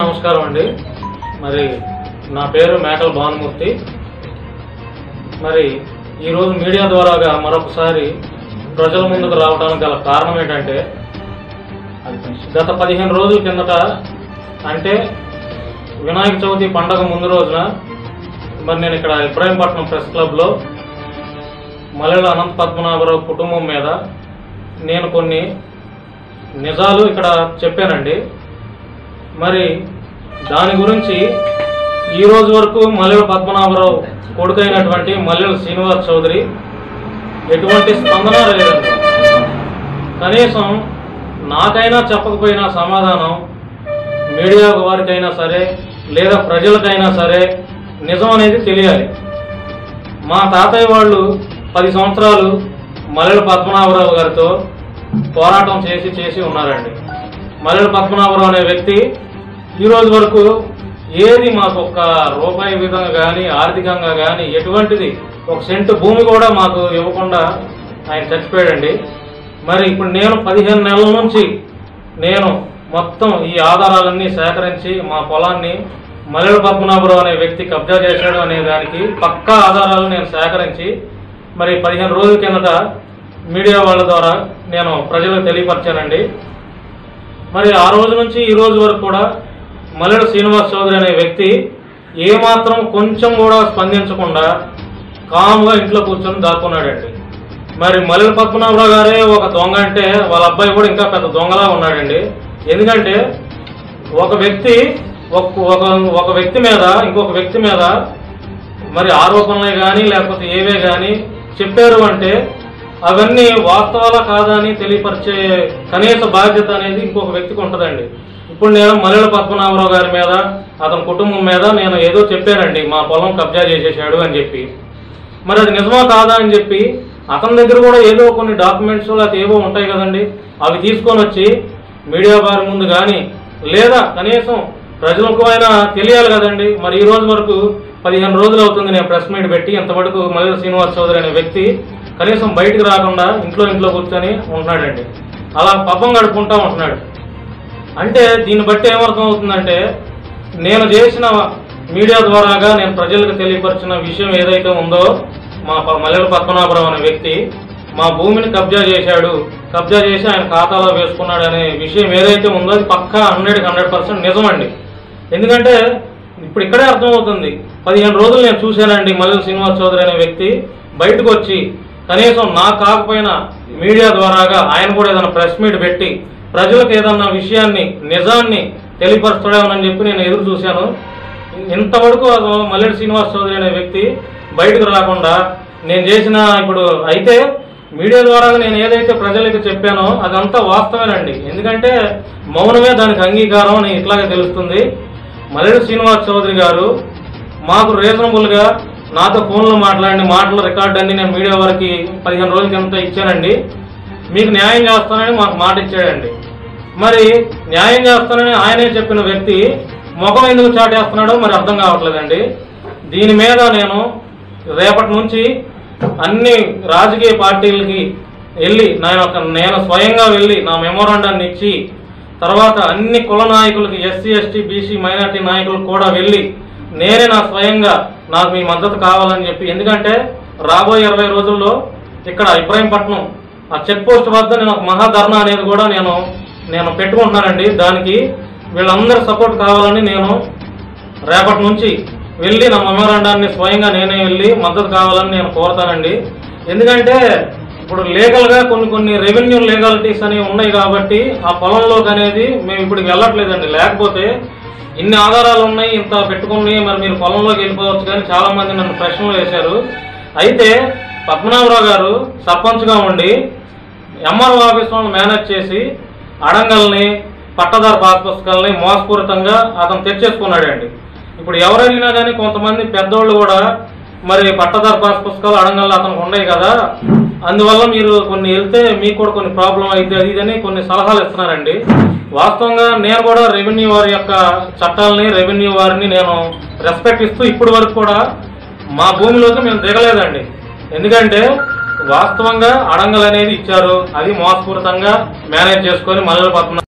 నమస్కారం అండి మరి నా పేరు మేకల భానుమూర్తి మరి ఈరోజు మీడియా ద్వారాగా మరొకసారి ప్రజల ముందుకు రావడానికి గల కారణం ఏంటంటే గత పదిహేను రోజుల కిందట అంటే వినాయక చవితి పండగ ముందు రోజున మరి నేను ఇక్కడ ఇబ్రాహీంపట్నం ప్రెస్ క్లబ్లో మల్లెల అనంత పద్మనాభరావు కుటుంబం మీద నేను కొన్ని నిజాలు ఇక్కడ చెప్పానండి మరి దాని గురించి ఈ రోజు వరకు మల్లెల పద్మనాభరావు కొడుకైనటువంటి మల్లెల శ్రీనివాస్ చౌదరి ఎటువంటి స్పందన లేదండి కనీసం నాకైనా చెప్పకపోయినా సమాధానం మీడియా వారికైనా సరే లేదా ప్రజలకైనా సరే నిజం అనేది తెలియాలి మా తాతయ్య వాళ్ళు పది సంవత్సరాలు మల్లెల పద్మనాభరావు గారితో పోరాటం చేసి చేసి ఉన్నారండి మల్లెల పద్మనాభరావు అనే వ్యక్తి ఈ రోజు వరకు ఏది మాకు ఒక్క రూపాయి విధంగా కానీ ఆర్థికంగా కానీ ఎటువంటిది ఒక సెంటు భూమి కూడా మాకు ఇవ్వకుండా ఆయన చచ్చిపోయాడండి మరి ఇప్పుడు నేను పదిహేను నెలల నుంచి నేను మొత్తం ఈ ఆధారాలన్నీ సేకరించి మా పొలాన్ని మల్లెల పద్మనాభరావు అనే వ్యక్తి కబ్జా చేశాడు అనే దానికి పక్కా ఆధారాలు నేను సేకరించి మరి పదిహేను రోజుల కిందట మీడియా వాళ్ళ ద్వారా నేను ప్రజలకు తెలియపరిచానండి మరి ఆ రోజు నుంచి ఈ రోజు వరకు కూడా మల్లెల శ్రీనివాస్ చౌదరి అనే వ్యక్తి ఏమాత్రం కొంచెం కూడా స్పందించకుండా కామ్గా ఇంట్లో కూర్చొని దాక్కున్నాడండి మరి మల్లెల పద్మనాభరావు గారే ఒక దొంగ అంటే వాళ్ళ అబ్బాయి కూడా ఇంకా పెద్ద దొంగలా ఉన్నాడండి ఎందుకంటే ఒక వ్యక్తి ఒక ఒక ఒక వ్యక్తి మీద ఇంకొక వ్యక్తి మీద మరి ఆరోపణలే కానీ లేకపోతే ఏవే కానీ చెప్పారు అంటే అవన్నీ వాస్తవాలా కాదా అని తెలియపరిచే కనీస బాధ్యత అనేది ఇంకొక వ్యక్తికి ఉంటుందండి ఇప్పుడు నేను మల్లెల పద్మనాభరావు గారి మీద అతని కుటుంబం మీద నేను ఏదో చెప్పానండి మా పొలం కబ్జా చేసేసాడు అని చెప్పి మరి అది నిజమా కాదా అని చెప్పి అతని దగ్గర కూడా ఏదో కొన్ని డాక్యుమెంట్స్ లేకపోతే ఏవో ఉంటాయి కదండి అవి తీసుకొని వచ్చి మీడియా వారి ముందు కానీ లేదా కనీసం ప్రజలకు అయినా తెలియాలి కదండి మరి ఈ రోజు వరకు పదిహేను రోజులు అవుతుంది నేను ప్రెస్ మీట్ పెట్టి ఇంతవరకు మల్లెల శ్రీనివాస్ చౌదరి అనే వ్యక్తి కనీసం బయటికి రాకుండా ఇంట్లో ఇంట్లో కూర్చొని ఉంటున్నాడండి అలా పబ్బం గడుపుకుంటా ఉంటున్నాడు అంటే దీన్ని బట్టి ఏమర్థం అవుతుందంటే నేను చేసిన మీడియా ద్వారాగా నేను ప్రజలకు తెలియపరిచిన విషయం ఏదైతే ఉందో మా ప- మల్లెల పద్మనాభరావు అనే వ్యక్తి మా భూమిని కబ్జా చేశాడు కబ్జా చేసి ఆయన ఖాతాలో వేసుకున్నాడు అనే విషయం ఏదైతే ఉందో అది పక్కా హండ్రెడ్కి హండ్రెడ్ పర్సెంట్ నిజమండి ఎందుకంటే ఇప్పుడు ఇక్కడే అర్థమవుతుంది పదిహేను రోజులు నేను చూశానండి మల్లెల శ్రీనివాస్ చౌదరి అనే వ్యక్తి బయటకు వచ్చి కనీసం నాకు కాకపోయినా మీడియా ద్వారాగా ఆయన కూడా ఏదైనా ప్రెస్ మీట్ పెట్టి ప్రజలకు ఏదన్నా విషయాన్ని నిజాన్ని తెలియపరుస్తాడేమోనని చెప్పి నేను ఎదురు చూశాను ఇంతవరకు అదో మల్లెడి శ్రీనివాస్ చౌదరి అనే వ్యక్తి బయటకు రాకుండా నేను చేసిన ఇప్పుడు అయితే మీడియా ద్వారా నేను ఏదైతే ప్రజలకు చెప్పానో అదంతా వాస్తవేనండి ఎందుకంటే మౌనమే దానికి అంగీకారం అని ఇట్లాగే తెలుస్తుంది మల్లెడి శ్రీనివాస్ చౌదరి గారు మాకు రీజనబుల్గా నాతో ఫోన్లో మాట్లాడిన మాటల రికార్డ్ అన్ని నేను మీడియా వారికి పదిహేను రోజుల కింద ఇచ్చానండి మీకు న్యాయం చేస్తానని మాకు మాట ఇచ్చాడండి మరి న్యాయం చేస్తానని ఆయనే చెప్పిన వ్యక్తి ముఖం ఎందుకు చాటేస్తున్నాడో మరి అర్థం కావట్లేదండి దీని మీద నేను రేపటి నుంచి అన్ని రాజకీయ పార్టీలకి వెళ్ళి నేను ఒక నేను స్వయంగా వెళ్ళి నా మెమోరాండాన్ని ఇచ్చి తర్వాత అన్ని కుల నాయకులకి ఎస్సీ ఎస్టీ బీసీ మైనార్టీ నాయకులకు కూడా వెళ్ళి నేనే నా స్వయంగా నాకు మీ మద్దతు కావాలని చెప్పి ఎందుకంటే రాబోయే ఇరవై రోజుల్లో ఇక్కడ ఇబ్రాహీంపట్నం ఆ చెక్ పోస్ట్ వద్ద నేను ఒక మహాధర్నా అనేది కూడా నేను నేను పెట్టుకుంటున్నానండి దానికి వీళ్ళందరి సపోర్ట్ కావాలని నేను రేపటి నుంచి వెళ్ళి నా మెమోరాండాన్ని స్వయంగా నేనే వెళ్ళి మద్దతు కావాలని నేను కోరతానండి ఎందుకంటే ఇప్పుడు లీగల్గా కొన్ని కొన్ని రెవెన్యూ లీగాలిటీస్ అనేవి ఉన్నాయి కాబట్టి ఆ పొలంలోకి అనేది మేము ఇప్పుడు వెళ్ళట్లేదండి లేకపోతే ఇన్ని ఆధారాలు ఉన్నాయి ఇంత పెట్టుకుని మరి మీరు పొలంలోకి వెళ్ళిపోవచ్చు కానీ చాలా మంది నన్ను ప్రశ్నలు వేశారు అయితే పద్మనాభరావు గారు సర్పంచ్గా ఉండి ఎంఆర్ఓ ఆఫీస్ వాళ్ళని మేనేజ్ చేసి అడంగల్ని పట్టదారు పాస్ పుస్తకాలని మోసపూరితంగా అతను తెచ్చేసుకున్నాడండి ఇప్పుడు ఎవరైనా కానీ కొంతమంది పెద్దోళ్ళు కూడా మరి పట్టదారు పాస్ పుస్తకాలు అడంగల్లో అతనికి ఉన్నాయి కదా అందువల్ల మీరు కొన్ని వెళ్తే మీకు కూడా కొన్ని ప్రాబ్లం అయితే అది ఇదని కొన్ని సలహాలు ఇస్తున్నారండి వాస్తవంగా నేను కూడా రెవెన్యూ వారి యొక్క చట్టాలని రెవెన్యూ వారిని నేను రెస్పెక్ట్ ఇస్తూ ఇప్పటి వరకు కూడా మా భూమిలోకి మేము దిగలేదండి ఎందుకంటే వాస్తవంగా అడంగల్ అనేది ఇచ్చారు అది మోసపూరితంగా మేనేజ్ చేసుకొని మల్లెల పద్మ